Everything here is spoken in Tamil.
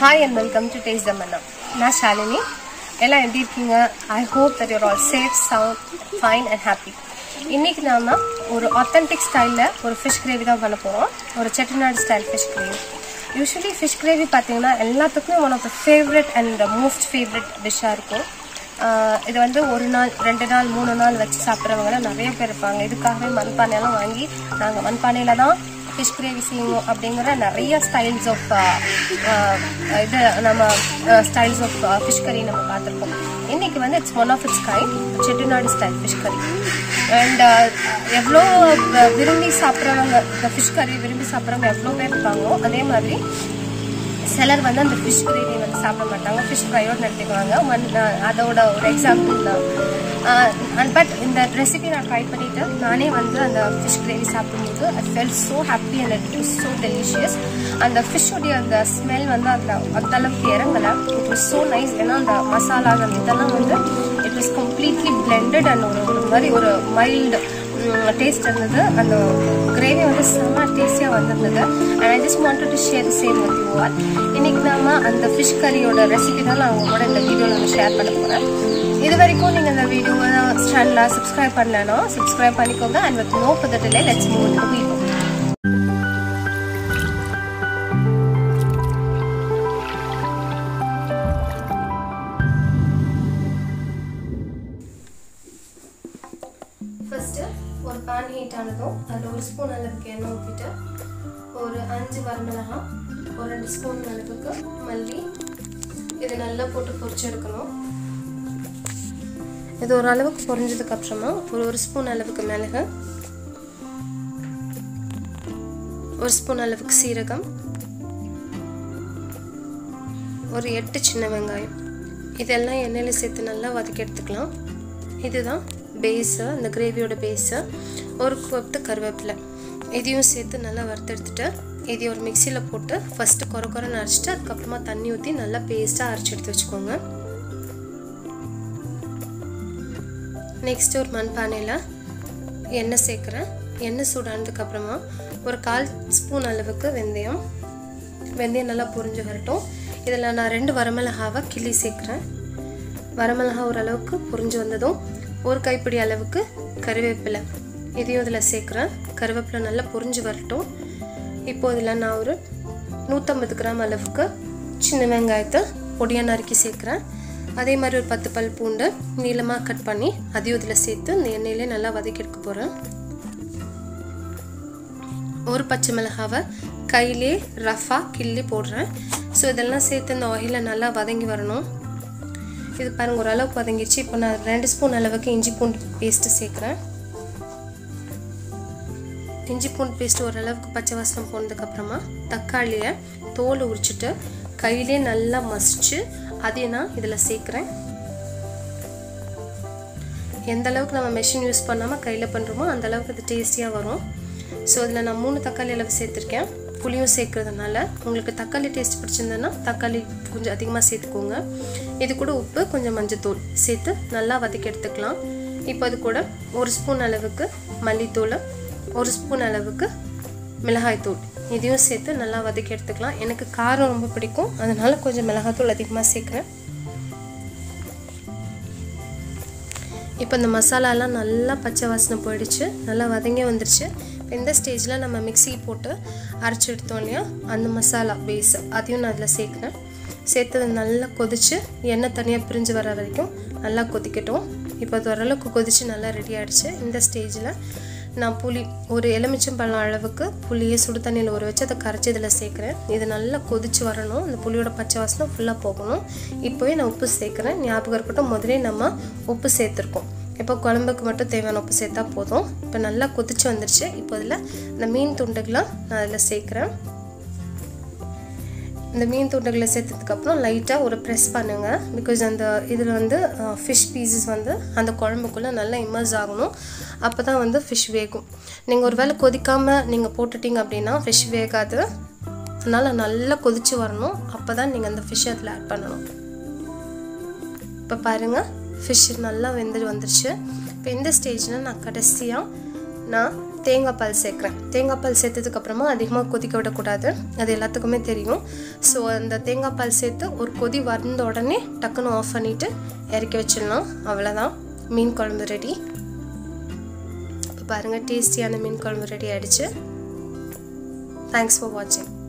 hi and welcome to taste Tamanna நான் ஷாலினி எல்லாம் எப்படி இருக்கீங்க I hope that you're all safe sound fine and happy இன்னைக்கு நாம ஒரு ஆத்தென்டிக் ஸ்டைலில் ஒரு ஃபிஷ் கிரேவி தான் பண்ண போகிறோம் ஒரு Chettinad style fish gravy usually fish gravy பார்த்தீங்கன்னா எல்லாத்துக்குமே one of the favourite and most favourite டிஷ்ஷாக இருக்கும் ஆஹ் இது வந்து ஒரு நாள் ரெண்டு நாள் மூணு நாள் வச்சு சாப்பிட்றவங்களாம் நிறைய பேர் இருப்பாங்க இதுக்காகவே மண்பானையெல்லாம் வாங்கி நாங்கள் மண்பானையில் தான் ஃபிஷ் கிரேவி செய்யணும் அப்படிங்கிற நிறைய ஸ்டைல்ஸ் ஆஃப் இது நம்ம ஸ்டைல்ஸ் ஆஃப் ஃபிஷ் கறி நம்ம பார்த்துருக்கோம் இன்னைக்கு வந்து it's one of its kind Chettinad style fish curry and எவ்வளோ விரும்பி சாப்பிட்றவங்க இந்த ஃபிஷ் கறி விரும்பி சாப்பிட்றவங்க எவ்வளோ பேர் இருப்பாங்களோ அதே மாதிரி சிலர் வந்து அந்த ஃபிஷ் கிரேவி வந்து சாப்பிட மாட்டாங்க ஃபிஷ் ஃப்ரையோடு நடத்திக்குவாங்க ஒன் அதோட ஒரு எக்ஸாம்பிள் தான் பட் இந்த ரெசிபி நான் ட்ரை பண்ணிட்டு நானே வந்து அந்த ஃபிஷ் கிரேவி சாப்பிடும்போது I felt so happy and it was so delicious அந்த ஃபிஷ்ஷோடைய அந்த ஸ்மெல் வந்து அந்த அந்த அளவுக்கு இறங்கலை இட் வாஸ் ஸோ நைஸ் ஏன்னா அந்த மசாலாகள் இதெல்லாம் வந்து it was completely blended and ஒரு ஒரு மாதிரி ஒரு மைல்டு டேஸ்ட் இருந்தது அந்த கிரேவி வந்து செம்ம டேஸ்டியாக வந்திருந்தது and I just wanted to share same with you all இன்னைக்கு நாம அந்த ஃபிஷ் கறியோட ரெசிபி தான் நான் உங்க கூட இந்த வீடியோவில் நான் ஷேர் பண்ண போகிறேன் இது வரைக்கும் நீங்கள் இந்த வீடியோவை சேனலை சப்ஸ்கிரைப் பண்ணலன்னா சப்ஸ்கிரைப் பண்ணிக்கோங்க and with no further delay let's move to video first ஒரு பேன் ஹீட் ஆனதும் அதில் ஒரு ஸ்பூன் அளவுக்கு எண்ணெய் ஊற்றிட்டு ஒரு அஞ்சு வரமிளகா ஒரு ரெண்டு ஸ்பூன் அளவுக்கு மல்லி இது நல்லா போட்டு பொரிச்சு எடுக்கணும் இது ஒரு அளவுக்கு பொரிஞ்சதுக்கு அப்புறமா ஒரு ஒரு ஸ்பூன் அளவுக்கு மிளகு ஒரு ஸ்பூன் அளவுக்கு சீரகம் ஒரு எட்டு சின்ன வெங்காயம் இதெல்லாம் எண்ணெயில் சேர்த்து நல்லா வதக்கி எடுத்துக்கலாம் இதுதான் பேஸு இந்த கிரேவியோட பேஸு ஒரு கொத்து கருவேப்பிலை இதையும் சேர்த்து நல்லா வறுத்தெடுத்துட்டு இதை ஒரு மிக்சியில் போட்டு ஃபஸ்ட்டு குறை குறைன்னு அரைச்சிட்டு அதுக்கப்புறமா தண்ணி ஊற்றி நல்லா பேஸ்ட்டாக அரைச்சி எடுத்து வச்சுக்கோங்க நெக்ஸ்ட் ஒரு மண்பானையில் எண்ணெய் சேர்க்குறேன் எண்ணெய் சூடானதுக்கப்புறமா ஒரு கால் ஸ்பூன் அளவுக்கு வெந்தயம் வெந்தயம் நல்லா பொரிஞ்சு வரட்டும் இதில் நான் ரெண்டு வரமிளகாவை கிள்ளி சேர்க்குறேன் வரமிளகா ஓரளவுக்கு பொரிஞ்சு வந்ததும் ஒரு கைப்பிடி அளவுக்கு கருவேப்பிலை இதையும் இதில் சேர்க்குறேன் கருவேப்பிலை நல்லா பொரிஞ்சு வரட்டும் இப்போ இதில் நான் ஒரு நூற்றம்பது கிராம் அளவுக்கு சின்ன வெங்காயத்தை பொடியாக நறுக்கி சேர்க்குறேன் அதே மாதிரி ஒரு பத்து பல் பூண்டு நீளமாக கட் பண்ணி அதையும் இதில் சேர்த்து இந்த எண்ணெயிலே நல்லா வதக்கி எடுக்க போகிறேன் ஒரு பச்சை மிளகாவை கையிலே ரஃபாக கிள்ளி போடுறேன் ஸோ இதெல்லாம் சேர்த்து இந்த ஆயிலில் நல்லா வதங்கி வரணும் இது பாருங்கள் ஓரளவுக்கு வதங்கிடுச்சு இப்போ நான் ரெண்டு ஸ்பூன் அளவுக்கு இஞ்சி பூண்டு பேஸ்ட்டு சேர்க்குறேன் இஞ்சி பூண்டு பேஸ்ட் ஓரளவுக்கு பச்சை வாசனம் போனதுக்கப்புறமா தக்காளியை தோல் உரிச்சிட்டு கையிலே நல்லா மசிச்சு அதையும் நான் இதில் சேர்க்குறேன் எந்த அளவுக்கு நம்ம மெஷின் யூஸ் பண்ணாமல் கையில் பண்ணுறோமோ அந்த அளவுக்கு அது டேஸ்டியாக வரும் ஸோ அதில் நான் மூணு தக்காளி அளவு சேர்த்துருக்கேன் புளியும் சேர்க்கறதுனால உங்களுக்கு தக்காளி டேஸ்ட் பிடிச்சிருந்ததுன்னா தக்காளி கொஞ்சம் அதிகமாக சேர்த்துக்கோங்க இது கூட உப்பு கொஞ்சம் மஞ்சத்தூள் சேர்த்து நல்லா வதக்கி எடுத்துக்கலாம் இப்போ அது கூட ஒரு ஸ்பூன் அளவுக்கு மல்லித்தூள் ஒரு ஸ்பூன் அளவுக்கு மிளகாய்த்தூள் இதையும் சேர்த்து நல்லா வதக்கி எடுத்துக்கலாம் எனக்கு காரம் ரொம்ப பிடிக்கும் அதனால் கொஞ்சம் மிளகாத்தூள் அதிகமாக சேர்க்குறேன் இப்போ இந்த மசாலாலாம் நல்லா பச்சை வாசனை போயிடுச்சு நல்லா வதங்கி வந்துருச்சு இப்போ இந்த ஸ்டேஜில் நம்ம மிக்ஸி போட்டு அரைச்சி எடுத்தோம் இல்லையா அந்த மசாலா பேஸ் அதையும் நான் அதில் சேர்க்குறேன் சேர்த்தது நல்லா கொதித்து எண்ணெய் தனியாக பிரிஞ்சு வர வரைக்கும் நல்லா கொதிக்கட்டும் இப்போ அது ஓரளவுக்கு கொதித்து நல்லா ரெடி ஆகிடுச்சு இந்த ஸ்டேஜில் நான் புளி ஒரு எலுமிச்சம்பழம் அளவுக்கு புளியை சுடு தண்ணியில் ஊற வச்சு அதை கரைச்சி இதில் சேர்க்குறேன் இது நல்லா கொதிச்சு வரணும் அந்த புளியோட பச்சை வாசனை ஃபுல்லாக போகணும் இப்போவே நான் உப்பு சேர்க்குறேன் ஞாபகம் இருக்கட்டும் முதலே நம்ம உப்பு சேர்த்துருக்கோம் இப்போ குழம்புக்கு மட்டும் தேவையான உப்பு சேர்த்தா போதும் இப்போ நல்லா கொதிச்சு வந்துருச்சு இப்போ இதில் இந்த மீன் துண்டுகளை நான் அதில் சேர்க்குறேன் இந்த மீன் துண்டுகளை சேர்த்ததுக்கப்புறம் லைட்டாக ஒரு ப்ரெஸ் பண்ணுங்கள் பிகாஸ் அந்த இதில் வந்து ஃபிஷ் பீசஸ் வந்து அந்த குழம்புக்குள்ளே நல்லா இம்மர்ஸ் ஆகணும் அப்போ தான் வந்து ஃபிஷ் வேகும் நீங்கள் ஒரு வேளை கொதிக்காமல் நீங்கள் போட்டுட்டீங்க அப்படின்னா ஃபிஷ் வேகாது அதனால் நல்லா கொதித்து வரணும் அப்போ தான் நீங்கள் அந்த ஃபிஷ் அதில் ஆட் பண்ணணும் இப்போ பாருங்கள் ஃபிஷ் நல்லா வெந்து வந்துருச்சு இப்போ இந்த ஸ்டேஜில் நான் கடைசியாக நான் தேங்காய் பால் சேர்க்குறேன் தேங்காய் பால் சேர்த்ததுக்கப்புறமா அதிகமாக கொதிக்க விடக்கூடாது அது எல்லாத்துக்குமே தெரியும் ஸோ அந்த தேங்காய் பால் சேர்த்து ஒரு கொதி வந்த உடனே டக்குன்னு ஆஃப் பண்ணிவிட்டு இறக்கி வச்சிடலாம் அவ்வளோதான் மீன் குழம்பு ரெடி இப்போ பாருங்கள் டேஸ்டியான மீன் குழம்பு ரெடி ஆகிடுச்சு தேங்க்ஸ் ஃபார் வாட்சிங்